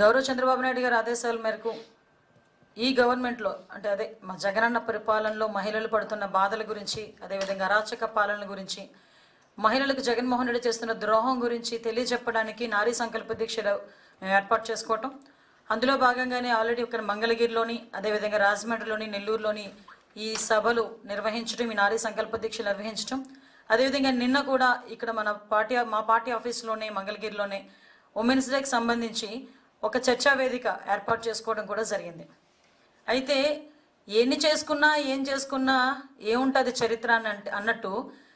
గౌరవ చంద్రబాబు నాయుడు గారి ఆదేశాల మేరకు ఈ గవర్నమెంట్లో అంటే అదే మా జగనన్న పరిపాలనలో మహిళలు పడుతున్న బాధల గురించి అదేవిధంగా అరాచక పాలన గురించి మహిళలకు జగన్మోహన్ రెడ్డి చేస్తున్న ద్రోహం గురించి తెలియజెప్పడానికి నారీ సంకల్ప దీక్షలు మేము ఏర్పాటు చేసుకోవటం అందులో భాగంగానే ఆల్రెడీ ఇక్కడ మంగళగిరిలోని అదేవిధంగా రాజమండ్రిలోని నెల్లూరులోని ఈ సభలు నిర్వహించడం ఈ నారీ సంకల్ప దీక్షలు నిర్వహించడం అదేవిధంగా నిన్న కూడా ఇక్కడ మన పార్టీ మా పార్టీ ఆఫీస్లోనే మంగళగిరిలోనే ఉమెన్స్ డేకి సంబంధించి ఒక చర్చా వేదిక ఏర్పాటు చేసుకోవడం కూడా జరిగింది అయితే ఎన్ని చేసుకున్నా ఏం చేసుకున్నా ఏముంటుంది చరిత్ర అని అంటే అన్నట్టు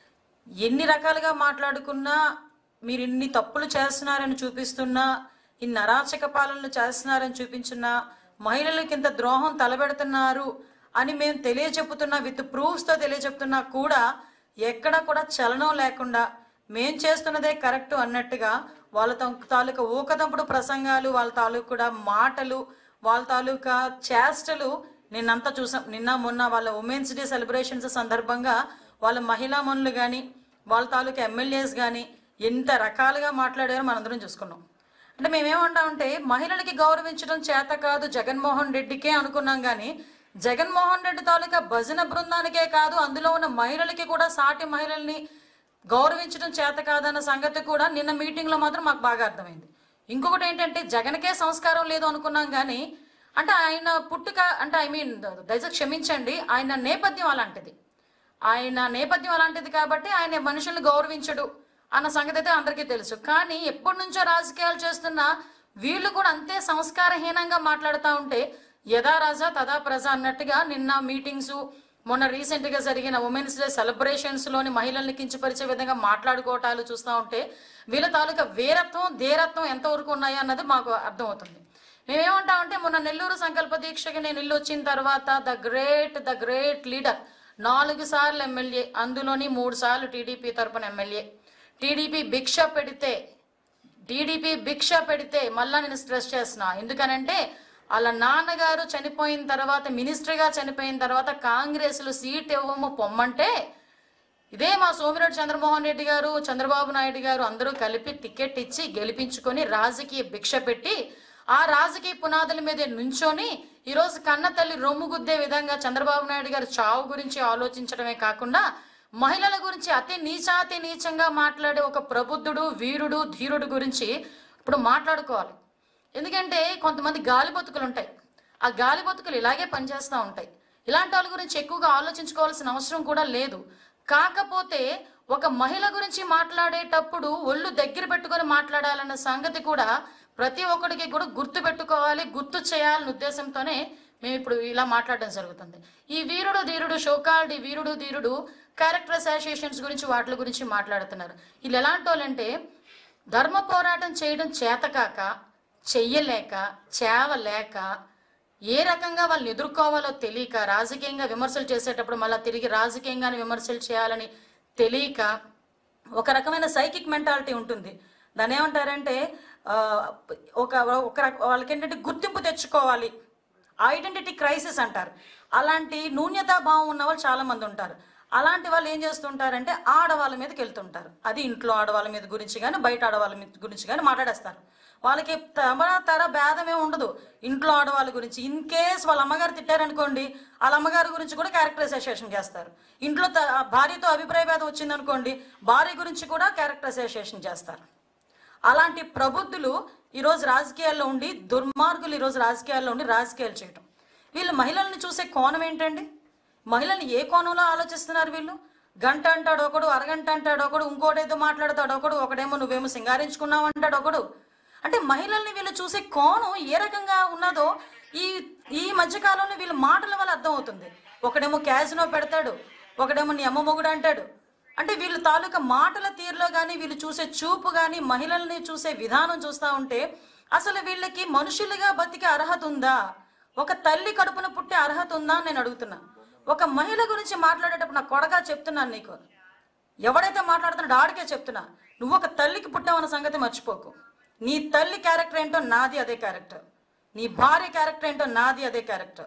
ఎన్ని రకాలుగా మాట్లాడుకున్నా మీరు ఇన్ని తప్పులు చేస్తున్నారని చూపిస్తున్నా ఇన్ని అరాచక పాలనలు చేస్తున్నారని చూపించున్నా మహిళలకు ఇంత ద్రోహం తలబెడుతున్నారు అని మేము తెలియచెప్పుతున్నా విత్ ప్రూఫ్స్తో తెలియచెప్తున్నా కూడా ఎక్కడ కూడా చలనం లేకుండా మేం చేస్తున్నదే కరెక్ట్ అన్నట్టుగా వాళ్ళ తా- తాలూకా ఊకదంపుడు ప్రసంగాలు వాళ్ళ తాలూకు కూడా మాటలు వాళ్ళ తాలూకా చేష్టలు నిన్నంతా చూసాం నిన్న మొన్న వాళ్ళ ఉమెన్స్ డే సెలబ్రేషన్స్ సందర్భంగా వాళ్ళ మహిళా మనులు కానీ వాళ్ళ తాలూకా ఎమ్మెల్యేస్ కానీ ఎంత రకాలుగా మాట్లాడారో మనందరం చూసుకున్నాం అంటే మేమేమంటామంటే మహిళలకి గౌరవించడం చేత కాదు జగన్మోహన్ రెడ్డికే అనుకున్నాం కానీ జగన్మోహన్ రెడ్డి తాలూకా భజన బృందానికే కాదు అందులో ఉన్న మహిళలకి కూడా సాటి మహిళల్ని గౌరవించడం చేత కాదన్న సంగతి కూడా నిన్న మీటింగ్లో మాత్రం మాకు బాగా అర్థమైంది ఇంకొకటి ఏంటంటే జగన్కే సంస్కారం లేదు అనుకున్నాం కానీ అంటే ఆయన పుట్టుక అంటే ఐ మీన్ దయచేసి క్షమించండి ఆయన నేపథ్యం అలాంటిది ఆయన నేపథ్యం అలాంటిది కాబట్టి ఆయన మనుషుల్ని గౌరవించడు అన్న సంగతి అయితే అందరికీ తెలుసు కానీ ఎప్పటి నుంచో రాజకీయాలు చేస్తున్న వీళ్ళు కూడా అంతే సంస్కారహీనంగా మాట్లాడుతూ ఉంటే యథా రాజా తదా ప్రజ అన్నట్టుగా నిన్న మీటింగ్స్ మొన్న రీసెంట్గా జరిగిన ఉమెన్స్ డే సెలబ్రేషన్స్లోని మహిళల్ని కించపరిచే విధంగా మాట్లాడుకోవటాలు చూస్తూ ఉంటే వీళ్ళ తాలూకా వీరత్వం ధీరత్వం ఎంతవరకు ఉన్నాయి అన్నది మాకు అర్థమవుతుంది మేమేమంటామంటే మొన్న నెల్లూరు సంకల్ప దీక్షకి నేను ఇల్లు వచ్చిన తర్వాత the great the great leader నాలుగు సార్లు ఎమ్మెల్యే అందులోని మూడు సార్లు టీడీపీ తరపున ఎమ్మెల్యే టీడీపీ భిక్ష పెడితే టీడీపీ భిక్ష పెడితే మళ్ళా నేను స్ట్రెస్ చేస్తున్నా ఎందుకనంటే వాళ్ళ నాన్నగారు చనిపోయిన తర్వాత మినిస్టర్గా చనిపోయిన తర్వాత కాంగ్రెస్లో సీట్ ఇవ్వము పొమ్మంటే ఇదే మా సోమిరెడ్డి చంద్రమోహన్ రెడ్డి గారు చంద్రబాబు నాయుడు గారు అందరూ కలిపి టికెట్ ఇచ్చి గెలిపించుకొని రాజకీయ భిక్ష పెట్టి ఆ రాజకీయ పునాదుల మీద నుంచొని ఈరోజు కన్న తల్లి రొమ్ము గుద్దే విధంగా చంద్రబాబు నాయుడు గారు చావు గురించి ఆలోచించడమే కాకుండా మహిళల గురించి అతి నీచాతి నీచంగా మాట్లాడే ఒక ప్రబుద్ధుడు వీరుడు ధీరుడు గురించి ఇప్పుడు మాట్లాడుకోవాలి ఎందుకంటే కొంతమంది గాలి బతుకులు ఉంటాయి ఆ గాలి బతుకులు ఇలాగే పనిచేస్తూ ఉంటాయి ఇలాంటి వాళ్ళ గురించి ఎక్కువగా ఆలోచించుకోవాల్సిన అవసరం కూడా లేదు కాకపోతే ఒక మహిళ గురించి మాట్లాడేటప్పుడు ఒళ్ళు దగ్గర పెట్టుకొని మాట్లాడాలన్న సంగతి కూడా ప్రతి ఒక్కడికి కూడా గుర్తు పెట్టుకోవాలి గుర్తు చేయాలన్న ఉద్దేశంతోనే మేము ఇప్పుడు ఇలా మాట్లాడడం జరుగుతుంది ఈ వీరుడు ధీరుడు షోకాల్డ్ ఈ వీరుడు ధీరుడు క్యారెక్టర్ అసోసియేషన్స్ గురించి వాటి గురించి మాట్లాడుతున్నారు వీళ్ళు ఎలాంటి వాళ్ళంటే ధర్మ పోరాటం చేయడం చేతకాక చెయ్యలేక చేవలేక ఏ రకంగా వాళ్ళని ఎదుర్కోవాలో తెలియక రాజకీయంగా విమర్శలు చేసేటప్పుడు మళ్ళీ తిరిగి రాజకీయంగానే విమర్శలు చేయాలని తెలియక ఒక రకమైన సైకిక్ మెంటాలిటీ ఉంటుంది దాని ఏమంటారంటే ఆ, ఒక ఒక రక- వాళ్ళకి ఏంటంటే గుర్తింపు తెచ్చుకోవాలి ఐడెంటిటీ క్రైసిస్ అంటారు అలాంటి న్యూన్యతా భావం ఉన్న వాళ్ళు చాలా మంది ఉంటారు అలాంటి వాళ్ళు ఏం చేస్తుంటారంటే ఆడవాళ్ళ మీదకి వెళ్తుంటారు అది ఇంట్లో ఆడవాళ్ళ మీద గురించి కానీ బయట ఆడవాళ్ళ మీద గురించి కానీ మాట్లాడేస్తారు వాళ్ళకి తమ తర భేదమే ఉండదు ఇంట్లో ఆడవాళ్ళ గురించి ఇన్ కేస్ వాళ్ళ అమ్మగారు తిట్టారనుకోండి వాళ్ళ అమ్మగారి గురించి కూడా క్యారెక్టరైజేషన్ చేస్తారు ఇంట్లో త- భార్యతో అభిప్రాయ భేదం వచ్చిందనుకోండి భార్య గురించి కూడా క్యారెక్టరైజేషన్ చేస్తారు అలాంటి ప్రబుద్ధులు ఈరోజు రాజకీయాల్లో ఉండి దుర్మార్గులు ఈరోజు రాజకీయాల్లో ఉండి రాజకీయాలు చేయటం వీళ్ళు మహిళల్ని చూసే కోణం ఏంటండి మహిళల్ని ఏ కోణంలో ఆలోచిస్తున్నారు వీళ్ళు గంట అంటాడు ఒకడు అరగంట అంటాడు ఒకడు ఇంకోటేదో మాట్లాడతాడు ఒకడు ఒకడేమో నువ్వేమో సింగారించుకున్నావు అంటాడు ఒకడు అంటే మహిళల్ని వీళ్ళు చూసే కోణం ఏ రకంగా ఉన్నదో ఈ ఈ మధ్యకాలంలో వీళ్ళ మాటల వల్ల అర్థమవుతుంది ఒకడేమో క్యాజినో పెడతాడు ఒకడేమో నీ అమ్మ మొగుడు అంటాడు అంటే వీళ్ళ తాలూకా మాటల తీరులో కానీ వీళ్ళు చూసే చూపు కానీ మహిళల్ని చూసే విధానం చూస్తూ ఉంటే అసలు వీళ్ళకి మనుషులుగా బతికే అర్హత ఉందా ఒక తల్లి కడుపున పుట్టే అర్హత ఉందా అని నేను అడుగుతున్నా ఒక మహిళ గురించి మాట్లాడేటప్పుడు నా కొడగా చెప్తున్నాను నీకు ఎవడైతే మాట్లాడుతున్నాడో ఆడికే చెప్తున్నా నువ్వు ఒక తల్లికి పుట్టావన్న సంగతి మర్చిపోకు నీ తల్లి క్యారెక్టర్ ఏంటో నాది అదే క్యారెక్టర్ నీ భార్య క్యారెక్టర్ ఏంటో నాది అదే క్యారెక్టర్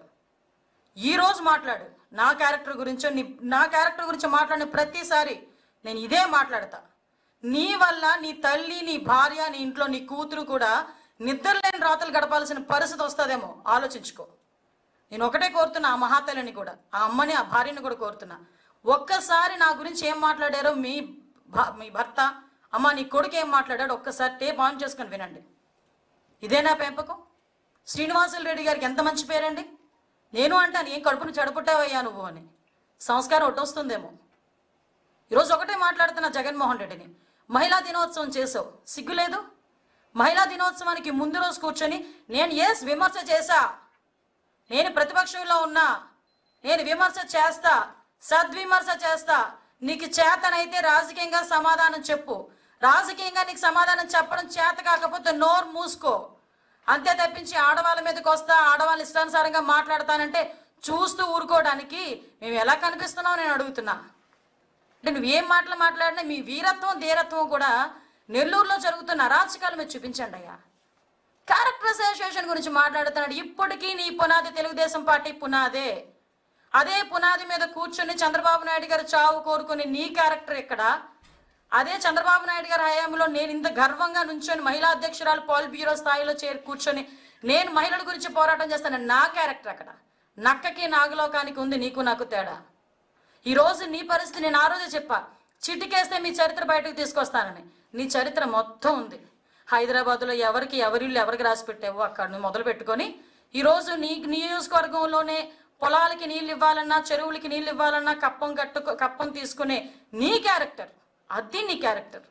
ఈ రోజు మాట్లాడు నా క్యారెక్టర్ గురించో నీ నా క్యారెక్టర్ గురించి మాట్లాడిన ప్రతిసారి నేను ఇదే మాట్లాడతా నీ వల్ల నీ తల్లి నీ భార్య నీ ఇంట్లో నీ కూతురు కూడా నిద్ర లేని రాత్రులు గడపాల్సిన పరిస్థితి వస్తుందేమో ఆలోచించుకో నేను ఒకటే కోరుతున్నా ఆ మహాతల్లిని కూడా ఆ అమ్మని ఆ భార్యని కూడా కోరుతున్నా ఒక్కసారి నా గురించి ఏం మాట్లాడారో మీ భ- మీ భర్త అమ్మ నీ కొడుకు ఏం మాట్లాడాడో ఒక్కసారి టేప్ ఆన్ చేసుకొని వినండి ఇదేనా పెంపకం శ్రీనివాసులు రెడ్డి గారికి ఎంత మంచి పేరండి నేను అంటాను ఏం కడుపును చెడపుట్టావయ్యా నువ్వు అని సంస్కారం ఒట్టొస్తుందేమో ఈరోజు ఒకటే మాట్లాడుతున్నా జగన్మోహన్ రెడ్డిని మహిళా దినోత్సవం చేసావు సిగ్గులేదు మహిళా దినోత్సవానికి ముందు రోజు కూర్చొని నేను ఎస్ విమర్శ చేశా నేను ప్రతిపక్షంలో ఉన్నా నేను విమర్శ చేస్తా సద్విమర్శ చేస్తా నీకు చేతనైతే రాజకీయంగా సమాధానం చెప్పు రాజకీయంగా నీకు సమాధానం చెప్పడం చేత కాకపోతే నోరు మూసుకో అంతే తప్పించి ఆడవాళ్ళ మీదకి వస్తా ఆడవాళ్ళ ఇష్టానుసారంగా మాట్లాడతానంటే చూస్తూ ఊరుకోవడానికి మేము ఎలా కనిపిస్తున్నావు నేను అడుగుతున్నా అంటే నువ్వు ఏం మాటలు మాట్లాడినా మీ వీరత్వం ధీరత్వం కూడా నెల్లూరులో జరుగుతున్న అరాచకాలు మీరు చూపించండి అయ్యా క్యారెక్టర్ అసోసియేషన్ గురించి మాట్లాడుతున్నాడు ఇప్పటికీ నీ పునాది తెలుగుదేశం పార్టీ పునాదే అదే పునాది మీద కూర్చొని చంద్రబాబు నాయుడు గారు చావు కోరుకుని నీ క్యారెక్టర్ ఇక్కడ అదే చంద్రబాబు నాయుడు గారి హయాంలో నేను ఇంత గర్వంగా నుంచొని మహిళా అధ్యక్షురాలు పాల్ బ్యూరో స్థాయిలో చేరి కూర్చొని నేను మహిళల గురించి పోరాటం చేస్తాను నా క్యారెక్టర్ అక్కడ నక్కకి నాగలోకానికి ఉంది నీకు నాకు తేడా ఈ రోజు నీ పరిస్థితి నేను ఆ రోజే చెప్పా చిటికేస్తే మీ చరిత్ర బయటకు తీసుకొస్తానని నీ చరిత్ర మొత్తం ఉంది హైదరాబాద్లో ఎవరికి ఎవరిల్లు ఎవరికి రాసి పెట్టావో అక్కడ నువ్వు మొదలు పెట్టుకొని ఈరోజు నీ నియోజకవర్గంలోనే పొలాలకి నీళ్ళు ఇవ్వాలన్నా చెరువులకి నీళ్ళు ఇవ్వాలన్నా కప్పం కట్టు కప్పం తీసుకునే నీ క్యారెక్టర్ అది నీ క్యారెక్టర్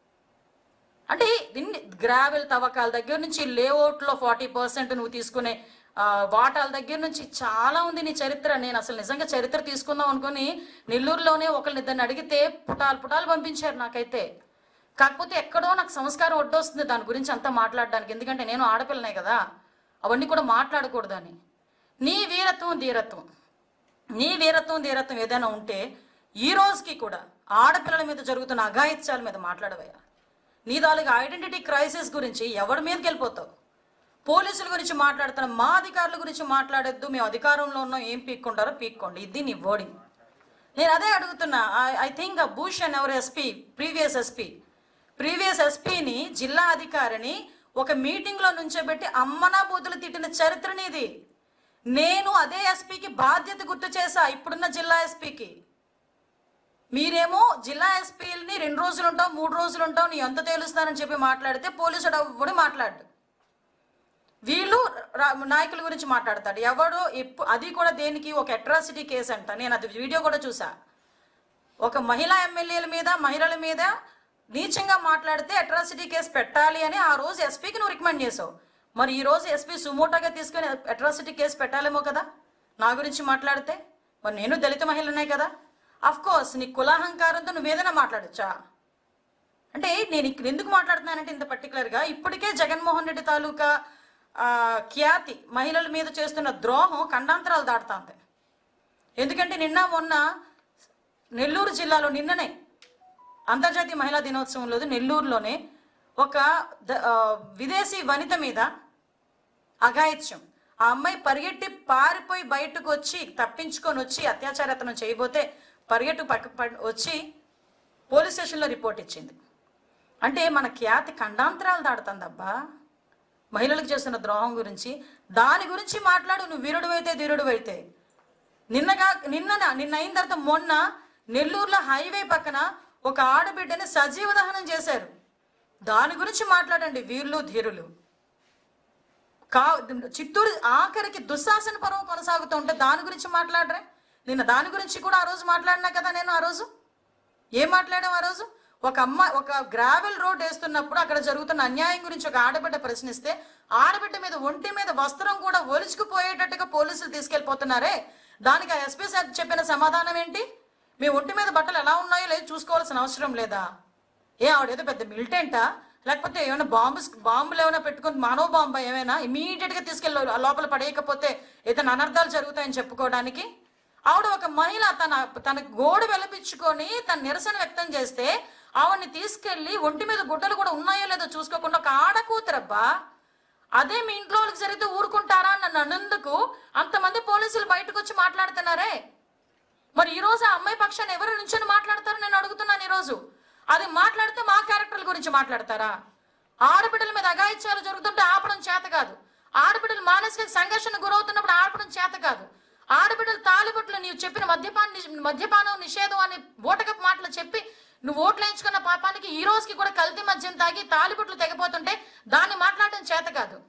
అంటే ఇన్ని గ్రావెల్ తవ్వకాల దగ్గర నుంచి లేఅవుట్లో ఫార్టీ పర్సెంట్ నువ్వు తీసుకునే ఆ, వాటాల దగ్గర నుంచి చాలా ఉంది నీ చరిత్ర నేను అసలు నిజంగా చరిత్ర తీసుకుందాం అనుకుని నెల్లూరులోనే ఒకరిని ఇద్దరిని అడిగితే పుటాలు పుటాలు పంపించారు నాకైతే కాకపోతే ఎక్కడో నాకు సంస్కారం ఒడ్డొస్తుంది దాని గురించి అంతా మాట్లాడడానికి ఎందుకంటే నేను ఆడపిల్లనే కదా అవన్నీ కూడా మాట్లాడకూడదని నీ వీరత్వం ధీరత్వం నీ వీరత్వం ధీరత్వం ఏదైనా ఉంటే ఈ రోజుకి కూడా ఆడపిల్లల మీద జరుగుతున్న అఘాయిత్యాల మీద మాట్లాడవయ్యా నీ దానికి ఐడెంటిటీ క్రైసిస్ గురించి ఎవరి మీదకి వెళ్ళిపోతావు పోలీసుల గురించి మాట్లాడుతున్న మా అధికారుల గురించి మాట్లాడొద్దు మేము అధికారంలో ఉన్నాం ఏం పీక్కుంటారో పీక్కోండి ఇది నీ ఓడింగ్ నేను అదే అడుగుతున్నా ఐ థింక్ భూషణ్ ఎవరు ఎస్పీ ప్రీవియస్ ఎస్పీ ప్రీవియస్ ఎస్పీని జిల్లా అధికారిని ఒక మీటింగ్లో నుంచోబెట్టి అమ్మనా బూతులు తిట్టిన చరిత్ర నీది నేను అదే ఎస్పీకి బాధ్యత గుర్తు చేశా ఇప్పుడున్న జిల్లా ఎస్పీకి మీరేమో జిల్లా ఎస్పీని రెండు రోజులు ఉంటావు మూడు రోజులు ఉంటావు నీ ఎంత తేలుస్తానని చెప్పి మాట్లాడితే పోలీసుడు ఎవడు మాట్లాడు వీళ్ళు రా- నాయకుల గురించి మాట్లాడతాడు ఎవడో ఎప్పు అది కూడా దేనికి ఒక అట్రాసిటీ కేసు అంట నేను అది వీడియో కూడా చూసా ఒక మహిళా ఎమ్మెల్యేల మీద మహిళల మీద నీచంగా మాట్లాడితే అట్రాసిటీ కేసు పెట్టాలి అని ఆ రోజు ఎస్పీకి నువ్వు రికమెండ్ చేసావు మరి ఈ రోజు ఎస్పీ సుమోటోగా తీసుకొని అట్రాసిటీ కేసు పెట్టాలేమో కదా నా గురించి మాట్లాడితే మరి నేను దళిత మహిళనే కదా అఫ్ కోర్స్ నీ కులాహంకారంతో నువ్వేదైనా మాట్లాడచ్చా అంటే నేను ఇక్కడ ఎందుకు మాట్లాడుతున్నానంటే ఇంత పర్టికులర్గా ఇప్పటికే జగన్మోహన్ రెడ్డి తాలూకా ఆ, ఖ్యాతి మహిళల మీద చేస్తున్న ద్రోహం ఖండాంతరాలు దాటుతుంది ఎందుకంటే నిన్న మొన్న నెల్లూరు జిల్లాలో నిన్ననే అంతర్జాతీయ మహిళా దినోత్సవం లేదు నెల్లూరులోనే ఒక ద- ఆ, విదేశీ వనిత మీద అఘాయిత్యం ఆ అమ్మాయి పరిగెట్టి పారిపోయి బయటకు వచ్చి తప్పించుకొని వచ్చి అత్యాచారతనం చేయబోతే పరిగెట్టు పక్క ప- వచ్చి పోలీస్ స్టేషన్లో రిపోర్ట్ ఇచ్చింది అంటే మన ఖ్యాతి ఖండాంతరాలు దాడుతుందబ్బా మహిళలకు చేస్తున్న ద్రోహం గురించి దాని గురించి మాట్లాడు నువ్వు వీరుడు అయితే ధీరుడు అయితే నిన్నగా నిన్న నిన్న అయిన తర్వాత మొన్న నెల్లూరులో హైవే పక్కన ఒక ఆడబిడ్డని సజీవ దహనం చేశారు దాని గురించి మాట్లాడండి వీరులు ధీరులు కా చిత్తూరు ఆఖరికి దుశ్శాసన పర్వం కొనసాగుతూ ఉంటే దాని గురించి మాట్లాడరే నిన్న దాని గురించి కూడా ఆ రోజు మాట్లాడినా కదా నేను ఆ రోజు ఏం మాట్లాడాం ఆ రోజు ఒక అమ్మ ఒక గ్రావెల్ రోడ్ వేస్తున్నప్పుడు అక్కడ జరుగుతున్న అన్యాయం గురించి ఒక ఆడబిడ్డ ప్రశ్నిస్తే ఆడబిడ్డ మీద ఒంటి మీద వస్త్రం కూడా ఒలుచుకుపోయేటట్టుగా పోలీసులు తీసుకెళ్లిపోతున్నారే దానికి ఆ ఎస్పీ సార్ చెప్పిన సమాధానం ఏంటి మీ ఒంటి మీద బట్టలు ఎలా ఉన్నాయో లేదు చూసుకోవాల్సిన అవసరం లేదా ఏ ఆవిడేదో పెద్ద మిలిటెంటా లేకపోతే ఏమైనా బాంబు బాంబులు ఏమైనా పెట్టుకుని మానవ బాంబు ఏమైనా ఇమీడియట్ గా తీసుకెళ్ళి లోపల పడేయకపోతే ఏదైనా అనర్థాలు జరుగుతాయని చెప్పుకోవడానికి ఆవిడ ఒక మహిళ తన తన గోడు వెలపించుకొని తన నిరసన వ్యక్తం చేస్తే ఆవిడని తీసుకెళ్లి ఒంటి మీద గుడ్డలు కూడా ఉన్నాయో లేదో చూసుకోకుండా ఒక ఆడ కూతురబ్బా అదే మీ ఇంట్లో వాళ్ళకి జరిగితే ఊరుకుంటారా అని నన్ను అన్నందుకు అంతమంది పోలీసులు బయటకు వచ్చి మాట్లాడుతున్నారే మరి ఈ రోజు ఆ అమ్మాయి పక్షాన్ని ఎవరు నుంచొని మాట్లాడతారో నేను అడుగుతున్నాను ఈ రోజు అది మాట్లాడితే మా క్యారెక్టర్ల గురించి మాట్లాడతారా ఆడబిడ్డల మీద అగాయిత్యాలు జరుగుతుంటే ఆపడం చేత కాదు ఆడబిడ్డలు మానసిక సంఘర్షణ గురవుతున్నప్పుడు ఆపడం చేత కాదు ఆడబిడ్డలు తాలిబొట్లు నీవు చెప్పిన మద్యపాన నిష్- మద్యపానం నిషేధం అని ఓటకపు మాటలు చెప్పి నువ్వు ఓట్లు వేయించుకున్న పాపానికి ఈ రోజుకి కూడా కల్తీ మద్యం తాగి తాలిబొట్లు తెగపోతుంటే దాన్ని మాట్లాడడం చేత కాదు